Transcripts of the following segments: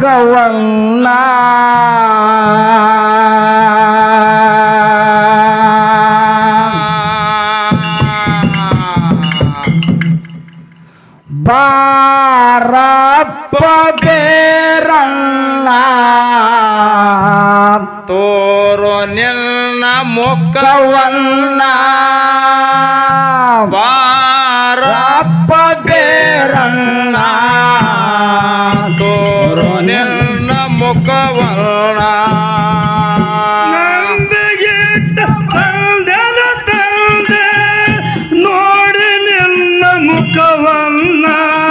ಮುಖವನ್ನ ಬಾರಪ್ಪ ಬೇರಣ್ಣ ತೋರು ನಿನ್ನ ಮುಖ ಮುಖವನ್ನ ಬಾರ ಬಾರಪ್ಪ ಬೇರಣ್ಣ ತೋರು ನಿನ್ನ ಮುಖವರ್ಣ ನಂಬಿಗೆಟ್ಟ ಬಂದನ ತಂದೆ ನೋಡಿ ನಿನ್ನ ಮುಖವನ್ನ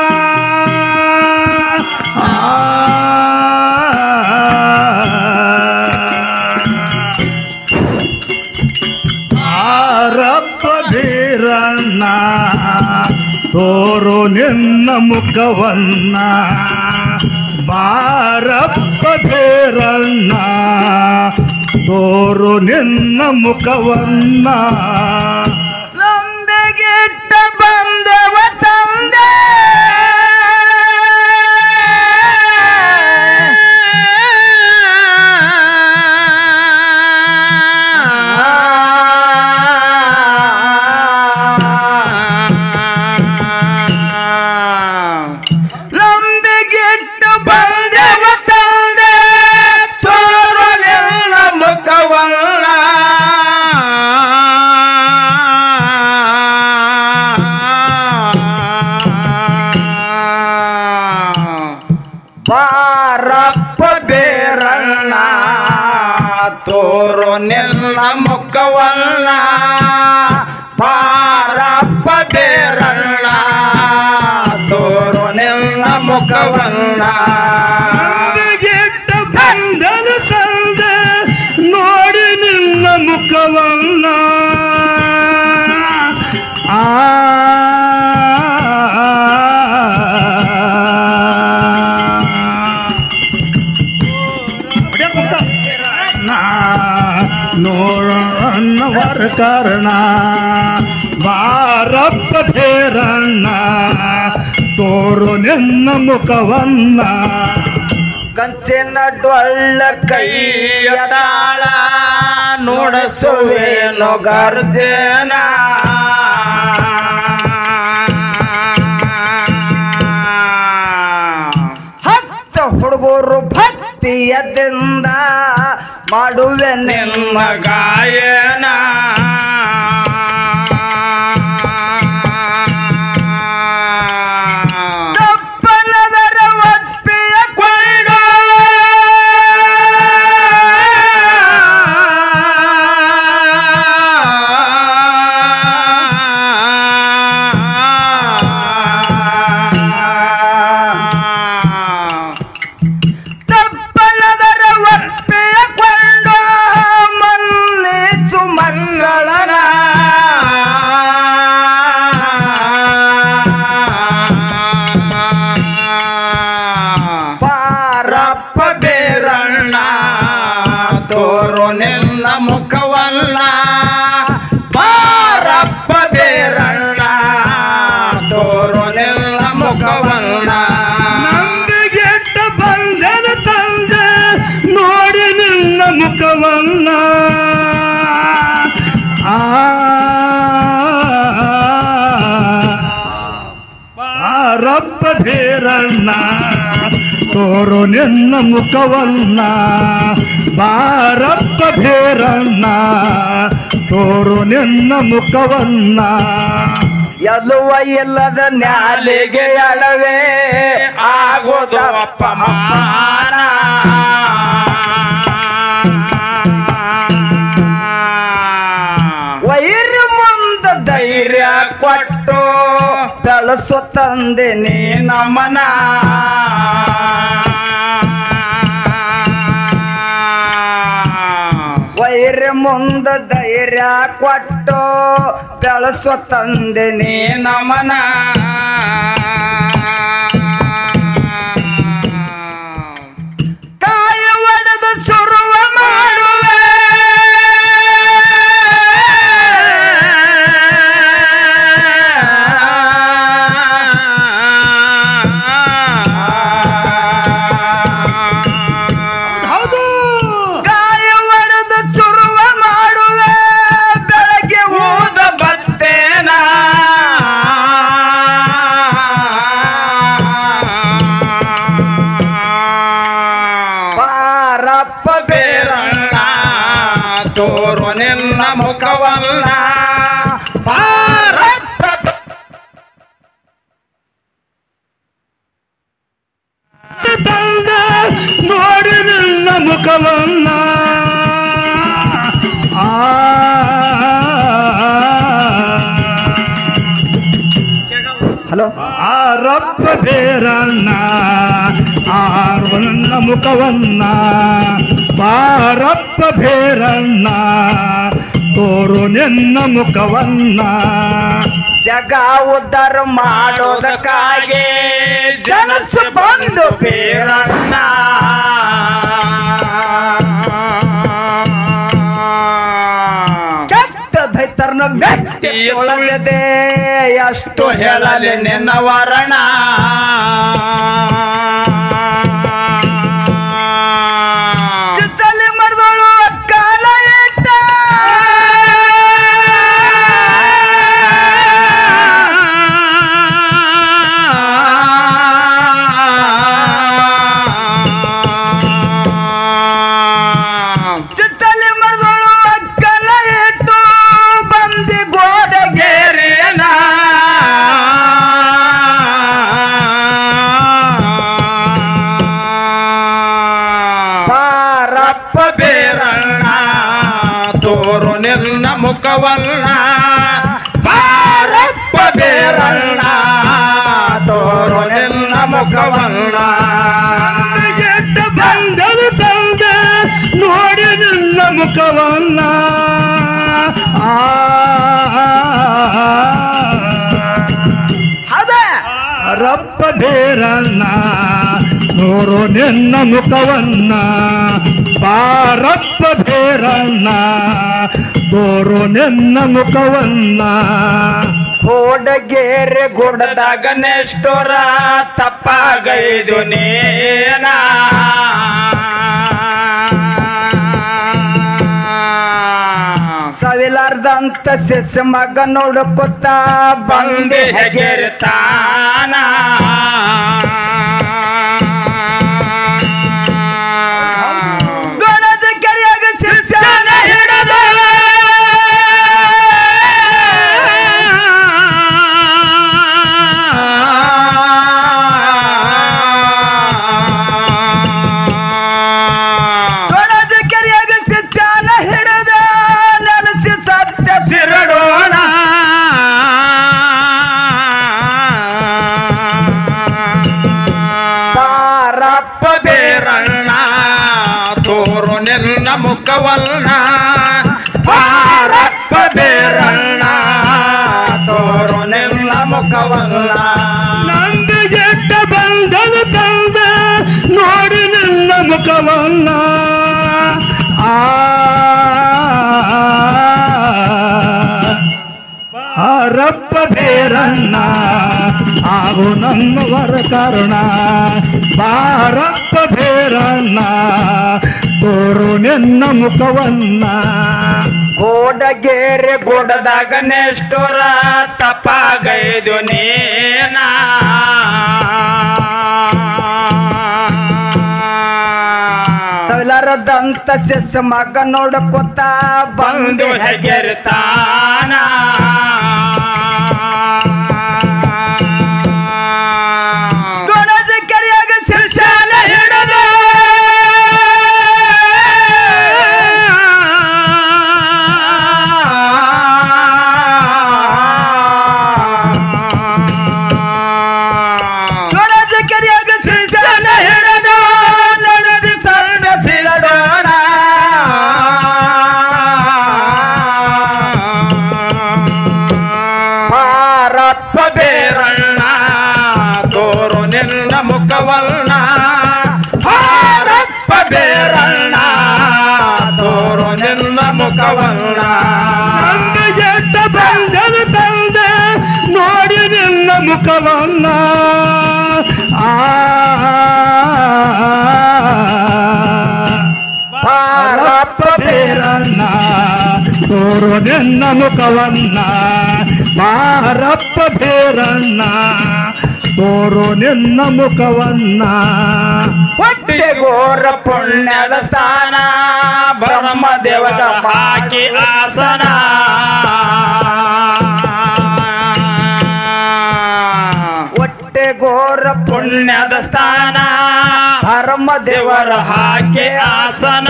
ಆರಪ್ಪ ಬೀರಣ್ಣ ತೋರು ನಿನ್ನ ಮುಖವನ್ನ ಬಾರಪ್ಪ ಬೇರಣ್ಣ ತೋರು ನಿನ್ನ ಮುಖವನ್ನ ನಂಬಿಗಿಟ್ಟ ಬಂದೆವ ತಂದೆ ನಂಬಿಗಿಟ್ಟು ಬಂದೆವ ತಂದೆ ತೋರಲಿಲ್ಲ ಮುಖವನ್ನ ಬಾರಪ್ಪ ಬೇರಣ್ಣ ತೋರು ನಿನ್ನ ಮುಖವನ್ನ ಬಾರಪ್ಪ ಬೇರಣ್ಣ ತೋರು ನಿನ್ನ ಮುಖವನ್ನ ನಂಬಿಗೆಟ್ಟ ಬಂದನ ತಂದೆ ನೋಡಿ ನಿನ್ನ ಮುಖವನ್ನ ಆ ನೋಡನ್ನವರ ಕಾರಣ ಬಾರಪ್ಪ ಬೇರಣ್ಣ ತೋರು ನಿನ್ನ ಮುಖವನ್ನ ಕಂಚಿನ ಡೊಳ್ಳ ಕೈಯ ತಾಳ ನೋಡಸುವೇನು ಗರ್ಜನ ಹತ್ತ ಹುಡುಗರು ಭಕ್ತಿಯದಿಂದ ಮಾಡುವೆ ನಿಮ್ಮ ಗಾಯನ ತಪ್ಪಲದರ ಒಪ್ಪಿಯ ಕೊಂಡು ತಪ್ಪಲದರ ಒಪ್ಪಿಯ ಕೊಂಡು ಮಲ್ಲಿಸು ಮಂಗಳನ ಪಾರಪ್ಪ ಬೇರಣ್ಣ ತೋರು ನಿನ್ನ ಮುಖವಲ್ಲ ಪಾರಪ್ಪ ಬೇರಣ್ಣ ತೋರು ನಿನ್ನ ಮುಖವಲ್ಲ ನಂಬಿಗೆಟ್ಟ ಬಂದನ ತಂದೆ ನೋಡಿ ನಿನ್ನ ಮುಖವನ್ನ ಆ ಬಾರಪ್ಪ ಬೇರಣ್ಣ ತೋರು ನಿನ್ನ ಮುಖವನ್ನ ಬಾರಪ್ಪ ಬೇರಣ್ಣ ತೋರು ನಿನ್ನ ಮುಖವನ್ನ ಎಲುವ ಇಲ್ಲದ ನ್ಯಾಲಿಗೆ ಅಡವೆ ಆಗೋದು ಅಪಮಾನ ವೈರ್ ಮುಂದ ಧೈರ್ಯ ಕೊಟ್ಟು ಬೆಳಸು ತಂದೆ ನೀ ನಮನ ವೈರ್ ಮುಂದ ಧೈರ್ಯ ಕೊಟ್ಟು ಬೆಳಸು ತಂದೆ ನೀ ನಮನ ಕಾಯ ಒಡೆದು ಸುರುವ ಮಾಡುವೆ ತೋರು ನಿನ್ನ ಮುಖವಲ್ಲ ಭಾರತ ತಂದ ನೋಡಿ ನಿನ್ನ ಮುಖವನ್ನ ಆ ಹಲೋ ಆರಪ್ಪ ಬೇರಣ್ಣ ಆರು ನನ್ನ ಮುಖವನ್ನ ಬಾರಪ್ಪ ಬೇರಣ್ಣ ತೋರು ನಿನ್ನ ಮುಖವನ್ನ ಜಗ ಉದ್ಧಾರ ಮಾಡೋದಕ್ಕಾಗಿ ಜನಸ ಬಂದು ಬೇರಣ್ಣ ಕೆಟ್ಟ ದೈತರ್ನ ಮೆಟ್ಟಿ ತೊಳೆದೆ ಎಷ್ಟು ಹೇಳಲಿ ನಿನ್ನ ವರಣ ಚಿತ್ತಲ್ಲಿ ಮರದೋಳು ಕಾಲ ಇಟ್ಟ ಚಿತ್ತಲ್ಲಿ ಮರದೋಳು ಕಾಲ ಇಟ್ಟು ಬಂದಿ ಗೋಡೆಗೆ ಪಾರಪ್ಪ ಬೇರಣ್ಣ ತೋರು ನಿನ್ನ ಮುಖವಲ್ಲ ಬಾರಪ್ಪ ಬೇರಣ್ಣ ತೋರು ನಿನ್ನ ಮುಖವಲ್ಲ ಎಟ್ಟ ಬಂದಲು ತಂದೆ ನೋಡಿ ನಿನ್ನ ಮುಖವನ್ನ ಆ ಅದ ರಪ್ಪ ಬೇರಣ್ಣ ನೋರು ನಿನ್ನ ಮುಖವನ್ನ ಬಾರಪ್ಪ ಬೇರಣ್ಣ ತೋರು ನಿನ್ನ ಮುಖವನ್ನ ಕೋಡಗೇರೆ ಗುಡ್ಡದಾಗ ನೆಷ್ಟೋರ ತಪ್ಪಾಗೈದು ನೇನ ಸವಿಲಾರ್ದಂತ ಸಿಸ್ ಮಗ ನೋಡ್ಕೊತ ಬಂದೆ ಬಂದೆ ಹೆಗೆರ್ತಾನ ಗಣದ ಕೆರೆಯಾಗ ಸಿರ್ಸಾನ ಹಿಡದ ಗಣದ ಕೆರೆಯಾಗ ಸಿರ್ಸಾನ ಹಿಡದ ನೆಲಸಿ ಸತ್ಯ ಸಿರಡೋಣ ಪಾರಪ್ಪ ಬೇರಣ್ಣ ತೋರು ನಿನ್ನ ಮುಖವಲ್ಲ ಬಾರಪ್ಪ ಬೇರಣ್ಣ ತೋರು ನಿನ್ನ ಮುಖವಲ್ಲ ನಂದು ಎಟ್ಟ ಬಂದಲು ತಂದೆ ನೋಡಿ ನಿನ್ನ ಮುಖವನ್ನ ಆ ರಪ್ಪ ಬೇರಣ್ಣ ಆಗು ನನ್ನವರ ಕಾರಣ ಬಾರಪ್ಪ ಬೇರಣ್ಣ ತೋರು ನಿನ್ನ ಮುಖವನ್ನ ಗೋಡಗೇರೆ ಗುಡದಾಗ ನೆಷ್ಟೋರ ತಪ್ಪಾಗೈದು ನೇನ ಸವಿಲಾರದಂತ ಸಿಸ್ ಮಗ ನೋಡ್ಕೊತ ಬಂದು ಬಂದೆ ಹೆಗೆರ್ತಾನ ಗಣದ ಕೆರೆಯಾಗ ಸಿರ್ಸಾನ ಹಿಡದ ಗಣದ ಕೆರೆಯಾಗ ಸಿರ್ಸಾನ ಹಿಡದ ನಡೆದಿ ಸರ್ವ ಸಿರಡೋಣ ಪಾರಪ್ಪ ಬೇರಣ್ಣ ತೋರು ನಿನ್ನ ಮುಖವಲ್ಲ ಪಾರಪ್ಪ ಬೇರಣ್ಣ ತೋರು ನಿನ್ನ ಮುಖವಲ್ಲ ನಂದು ಎಟ್ಟ ಬಂದಲು ತಂದೆ ನೋಡಿ ನಿನ್ನ ಮುಖವನ್ನ ಆ ಪಾರಪ್ಪ ಬೇರಣ್ಣ ತೋರು ನಿನ್ನ ಮುಖವನ್ನ ಮಾರಪ್ಪ ಬೇರಣ್ಣ ತೋರು ನಿನ್ನ ಮುಖವನ್ನ ಹೊಟ್ಟೆ ಘೋರ ಪುಣ್ಯದ ಸ್ಥಾನ ಬ್ರಹ್ಮದೇವಗ ಹಾಕಿ ಆಸನ ಹೊಟ್ಟೆ ಘೋರ ಪುಣ್ಯದ ಸ್ಥಾನ ಧರ್ಮ ದೇವರ ಹಾಕಿ ಆಸನ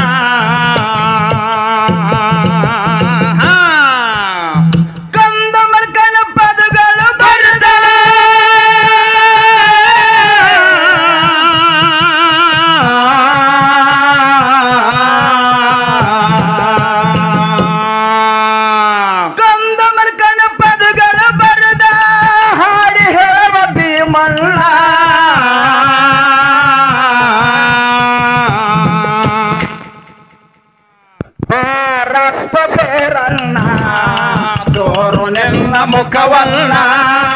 ಹಾ. ಕಂದ ಮರ್ಕಣ ಪದಗಳು ಬರೆದ ಕಂದ ಮರ್ಕಣ ಪದಗಳು ಬರೆದ ಹಾಡಿ ಹೇಳುವ ಭೀಮಣ್ಣ ರಪ್ಪ ಬೇರಣ್ಣ ತೋರು ನಿನ್ನ ಮುಖವನ್ನ